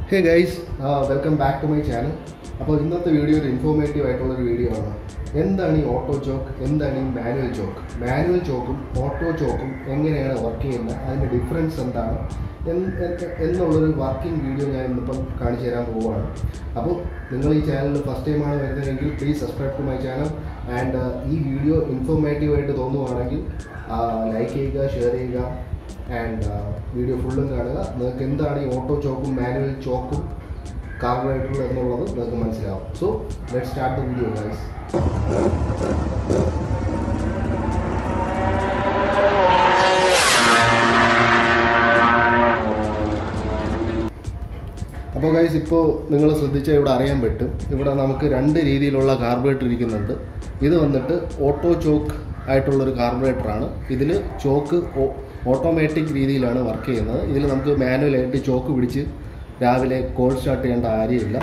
Hey guys welcome back to my channel അപ്പോൾ ഇന്നത്തെ video ഒരു ഇൻഫോർമേറ്റീവ് ആയിട്ടുള്ള ഒരു വീഡിയോ ആണ് എന്താണ് ഈ ഓട്ടോ ചോക്ക് എന്താണ് ഈ മാനുവൽ ചോക്ക് മാനുവൽ ചോക്കും ഓട്ടോ ചോക്കും എങ്ങനെയാണ് വർക്ക് ചെയ്യുന്നത് അതിൻ്റെ ഡിഫറൻസ് എന്താണ് എന്ന് എന്ന് എന്നുള്ളൊരു വർക്കിംഗ് വീഡിയോ ഞാൻ ഇന്നിപ്പം കാണിച്ചു തരാൻ പോവുകയാണ് അപ്പോൾ നിങ്ങൾ ഈ ചാനൽ ഫസ്റ്റ് ടൈമാണ് വരുന്നതെങ്കിൽ please subscribe to my channel and ഈ വീഡിയോ ഇൻഫോർമേറ്റീവ് ആയിട്ട് തോന്നുവാണെങ്കിൽ ലൈക്ക് ചെയ്യുക ഷെയർ ചെയ്യുക ആൻഡ് വീഡിയോ ഫുള്ളും കാണുക നിങ്ങൾക്ക് എന്താണ് ഈ ഓട്ടോ ചോക്കും മാനുവൽ ചോക്കും കാർബറേറ്റർ എന്നുള്ളത് നിങ്ങൾക്ക് മനസ്സിലാവും so let start the video guys അപ്പോൾ ഗൈസ് ഇപ്പോൾ നിങ്ങൾ ശ്രദ്ധിച്ചാൽ ഇവിടെ അറിയാൻ പറ്റും ഇവിടെ നമുക്ക് രണ്ട് രീതിയിലുള്ള കാർബറേറ്റർ ഇരിക്കുന്നുണ്ട് ഇത് വന്നിട്ട് ഓട്ടോ ചോക്ക് ആയിട്ടുള്ളൊരു കാർബറേറ്ററാണ് ഇതിൽ ചോക്ക് ഓട്ടോമാറ്റിക് രീതിയിലാണ് വർക്ക് ചെയ്യുന്നത് ഇതിൽ നമുക്ക് മാനുവലായിട്ട് ചോക്ക് പിടിച്ച് രാവിലെ കോൾ സ്റ്റാർട്ട് ചെയ്യേണ്ട കാര്യമില്ല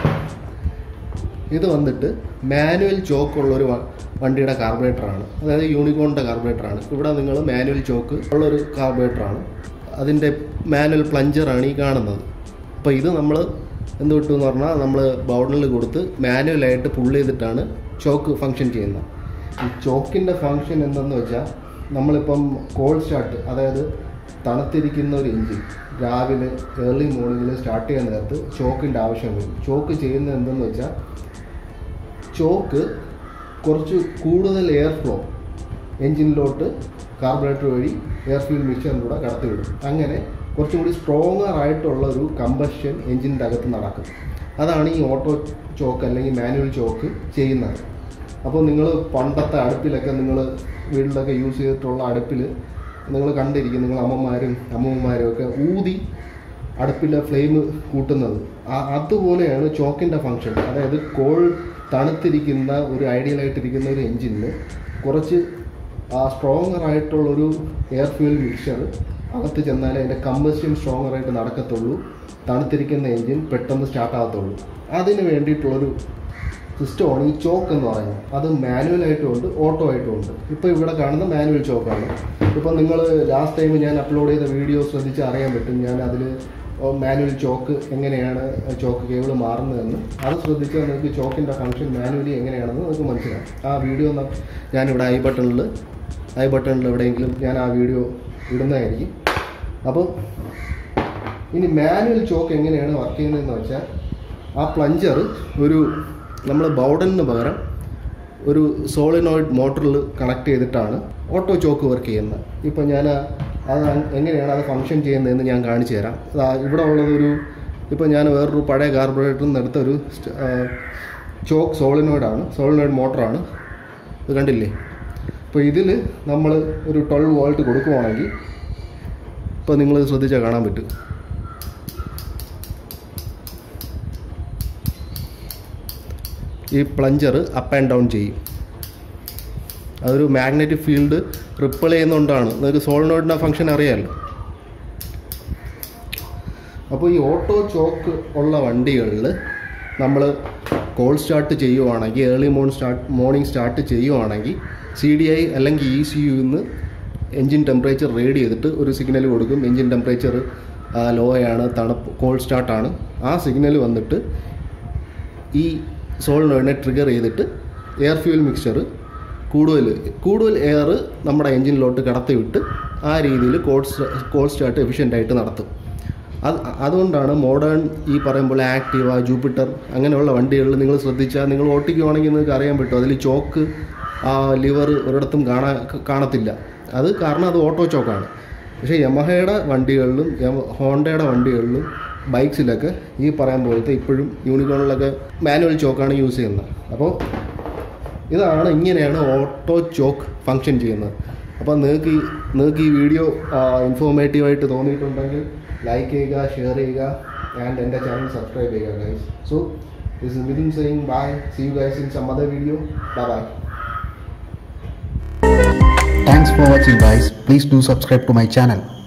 ഇത് വന്നിട്ട് മാനുവൽ ചോക്ക് ഉള്ളൊരു വ- വണ്ടിയുടെ കാർബറേറ്ററാണ് അതായത് യൂണിക്കോണിൻ്റെ കാർബറേറ്ററാണ് ഇവിടെ നിങ്ങൾ മാനുവൽ ചോക്ക് ഉള്ളൊരു കാർബറേറ്ററാണ് അതിൻ്റെ മാനുവൽ പ്ലഞ്ചറാണ് ഈ കാണുന്നത് അപ്പോൾ ഇത് നമ്മൾ എന്ത് കിട്ടും എന്ന് പറഞ്ഞാൽ നമ്മൾ ബൗഡറിൽ കൊടുത്ത് മാനുവലായിട്ട് പുള്ള് ചെയ്തിട്ടാണ് ചോക്ക് ഫങ്ഷൻ ചെയ്യുന്നത് ഈ ചോക്കിൻ്റെ ഫങ്ഷൻ എന്തെന്ന് വെച്ചാൽ നമ്മളിപ്പം കോൾ സ്റ്റാർട്ട് അതായത് തണുത്തിരിക്കുന്ന ഒരു എഞ്ചിൻ രാവിലെ ഏർലി മോർണിംഗിൽ സ്റ്റാർട്ട് ചെയ്യാൻ നേരത്ത് ചോക്കിൻ്റെ ആവശ്യം വരും ചോക്ക് ചെയ്യുന്നത് എന്തെന്ന് വെച്ചാൽ ചോക്ക് കുറച്ച് കൂടുതൽ എയർ ഫ്ലോ എൻജിനിലോട്ട് കാർബറേറ്റർ വഴി എയർ ഫ്യൂൽ മിക്സറിലൂടെ കടത്തിവിടും അങ്ങനെ കുറച്ചും കൂടി സ്ട്രോങ്ങർ ആയിട്ടുള്ള ഒരു കമ്പഷൻ എൻജിൻ്റെ അകത്ത് നടക്കും അതാണ് ഈ ഓട്ടോ ചോക്ക് അല്ലെങ്കിൽ മാനുവൽ ചോക്ക് ചെയ്യുന്നത് അപ്പോൾ നിങ്ങൾ പണ്ടത്തെ അടുപ്പിലൊക്കെ നിങ്ങൾ വീട്ടിലൊക്കെ യൂസ് ചെയ്തിട്ടുള്ള അടുപ്പിൽ നിങ്ങൾ കണ്ടിരിക്കും നിങ്ങൾ അമ്മമാരും അമ്മൂമ്മമാരും ഒക്കെ ഊതി അടുപ്പിലെ ഫ്ലെയിം കൂട്ടുന്നത് ആ- അതുപോലെയാണ് ചോക്കിൻ്റെ ഫങ്ഷൻ അതായത് കോൾ തണുത്തിരിക്കുന്ന ഒരു ഐഡിയൽ ആയിട്ടിരിക്കുന്ന ഒരു എഞ്ചിനിന് കുറച്ച് ആ സ്ട്രോങ്ങർ ആയിട്ടുള്ളൊരു എയർ ഫ്യൂൽ മിക്സർ അകത്ത് ചെന്നാലേ അതിൻ്റെ കമ്പസ്റ്റ്യൻ സ്ട്രോങ്ങർ ആയിട്ട് നടക്കത്തുള്ളൂ തണുത്തിരിക്കുന്ന എഞ്ചിൻ പെട്ടെന്ന് സ്റ്റാർട്ട് ആകത്തുള്ളൂ അതിന് വേണ്ടിയിട്ടുള്ളൊരു സിസ്റ്റമാണ് ഈ ചോക്ക് എന്ന് പറയുന്നത് അത് മാനുവൽ ആയിട്ടും ഉണ്ട് ഓട്ടോ ആയിട്ടും ഉണ്ട് ഇപ്പോൾ ഇവിടെ കാണുന്ന മാനുവൽ ചോക്കാണ് ഇപ്പം നിങ്ങൾ ലാസ്റ്റ് ടൈം ഞാൻ അപ്ലോഡ് ചെയ്ത വീഡിയോ ശ്രദ്ധിച്ച് അറിയാൻ പറ്റും ഞാൻ അതിൽ മാനുവൽ ചോക്ക് എങ്ങനെയാണ് ചോക്ക് കേബിൾ മാറുന്നതെന്ന് അത് ശ്രദ്ധിച്ചാൽ നിങ്ങൾക്ക് ചോക്കിൻ്റെ ഫംഗ്ഷൻ മാനുവലി എങ്ങനെയാണെന്ന് നിങ്ങൾക്ക് മനസ്സിലാവും ആ വീഡിയോ ഞാനിവിടെ ഐ ബട്ടണിൽ ഐ ബട്ടണിൽ എവിടെയെങ്കിലും ഞാൻ ആ വീഡിയോ ഇടുന്നതായിരിക്കും അപ്പോൾ ഇനി മാനുവൽ ചോക്ക് എങ്ങനെയാണ് വർക്ക് ചെയ്യുന്നതെന്ന് വെച്ചാൽ ആ പ്ലഞ്ചർ ഒരു നമ്മൾ ബൗഡലിന് പകരം ഒരു സോളിനോയിഡ് മോട്ടറിൽ കണക്ട് ചെയ്തിട്ടാണ് ഓട്ടോ ചോക്ക് വർക്ക് ചെയ്യുന്നത് ഇപ്പോൾ ഞാൻ അത് എങ്ങനെയാണ് അത് ഫങ്ഷൻ ചെയ്യുന്നതെന്ന് ഞാൻ കാണിച്ചു തരാം അതാ ഇവിടെ ഉള്ളതൊരു ഇപ്പോൾ ഞാൻ വേറൊരു പഴയ കാർബറേറ്ററിൽ നിന്ന് എടുത്ത ഒരു സ്റ്റ്- ആ, ചോക്ക് സോളിനോയിഡാണ് സോളിനോയിഡ് മോട്ടറാണ് ഇത് കണ്ടില്ലേ അപ്പോൾ ഇതിൽ നമ്മൾ ഒരു ട്വൽവ് വോൾട്ട് കൊടുക്കുവാണെങ്കിൽ ഇപ്പോൾ നിങ്ങൾ ശ്രദ്ധിച്ചാൽ കാണാൻ പറ്റും ഈ പ്ലഞ്ചർ അപ്പ് ആൻഡ് ഡൗൺ ചെയ്യും അതൊരു മാഗ്നറ്റിക് ഫീൽഡ് റിപ്പിൾ ചെയ്യുന്നതുകൊണ്ടാണ് നിങ്ങൾക്ക് സോളിനോയിഡിൻ്റെ ഫംഗ്ഷൻ അറിയാമല്ലോ അപ്പോൾ ഈ ഓട്ടോ ചോക്ക് ഉള്ള വണ്ടികളിൽ നമ്മൾ കോൾ സ്റ്റാർട്ട് ചെയ്യുവാണെങ്കിൽ early morning start morning start ചെയ്യുവാണെങ്കിൽ സി ഡി ഐ അല്ലെങ്കിൽ ഇ സി യുന്ന് എൻജിൻ ടെമ്പറേച്ചർ റേഡ് ചെയ്തിട്ട് ഒരു സിഗ്നൽ കൊടുക്കും എൻജിൻ ടെമ്പറേച്ചർ ലോയാണ് തണുപ്പ് കോൾ സ്റ്റാർട്ടാണ് ആ സിഗ്നൽ വന്നിട്ട് ഈ സോളിനോയിഡിനെ ട്രിഗർ ചെയ്തിട്ട് എയർ ഫ്യൂൽ മിക്സ്ചർ കൂടുതൽ കൂടുതൽ എയർ നമ്മുടെ എൻജിനിലോട്ട് കടത്തി വിട്ട് ആ രീതിയിൽ കോൾ കോൾ സ്റ്റാർട്ട് എഫിഷ്യൻ്റ് ആയിട്ട് നടത്തും അത് അതുകൊണ്ടാണ് മോഡേൺ ഈ പറയുമ്പോൾ ആക്റ്റീവ ജൂപ്പിറ്റർ അങ്ങനെയുള്ള വണ്ടികളിൽ നിങ്ങൾ ശ്രദ്ധിച്ചാൽ നിങ്ങൾ ഓട്ടിക്കുവാണെങ്കിൽ നിങ്ങൾക്ക് അറിയാൻ പറ്റും അതിൽ ചോക്ക് ആ ലിവർ ഒരിടത്തും കാണാ കാണത്തില്ല അത് കാരണം അത് ഓട്ടോ ചോക്കാണ് പക്ഷേ യമഹയുടെ വണ്ടികളിലും യമ- ഹോണ്ടയുടെ വണ്ടികളിലും ബൈക്സിലൊക്കെ ഈ പറയാൻ പോലത്തെ ഇപ്പോഴും യൂണിക്കോണിലൊക്കെ മാനുവൽ ചോക്കാണ് യൂസ് ചെയ്യുന്നത് അപ്പോൾ ഇതാണ് ഇങ്ങനെയാണ് ഓട്ടോ ചോക്ക് ഫങ്ഷൻ ചെയ്യുന്നത് അപ്പോൾ നിങ്ങൾക്ക് ഈ നിങ്ങൾക്ക് ഈ വീഡിയോ ഇൻഫോർമേറ്റീവായിട്ട് തോന്നിയിട്ടുണ്ടെങ്കിൽ ലൈക്ക് ചെയ്യുക ഷെയർ ചെയ്യുക ആൻഡ് എൻ്റെ ചാനൽ സബ്സ്ക്രൈബ് ചെയ്യുക guys so this is Mithun saying bye see you guys in some other video bye bye Thanks for watching guys. Please do subscribe to my channel.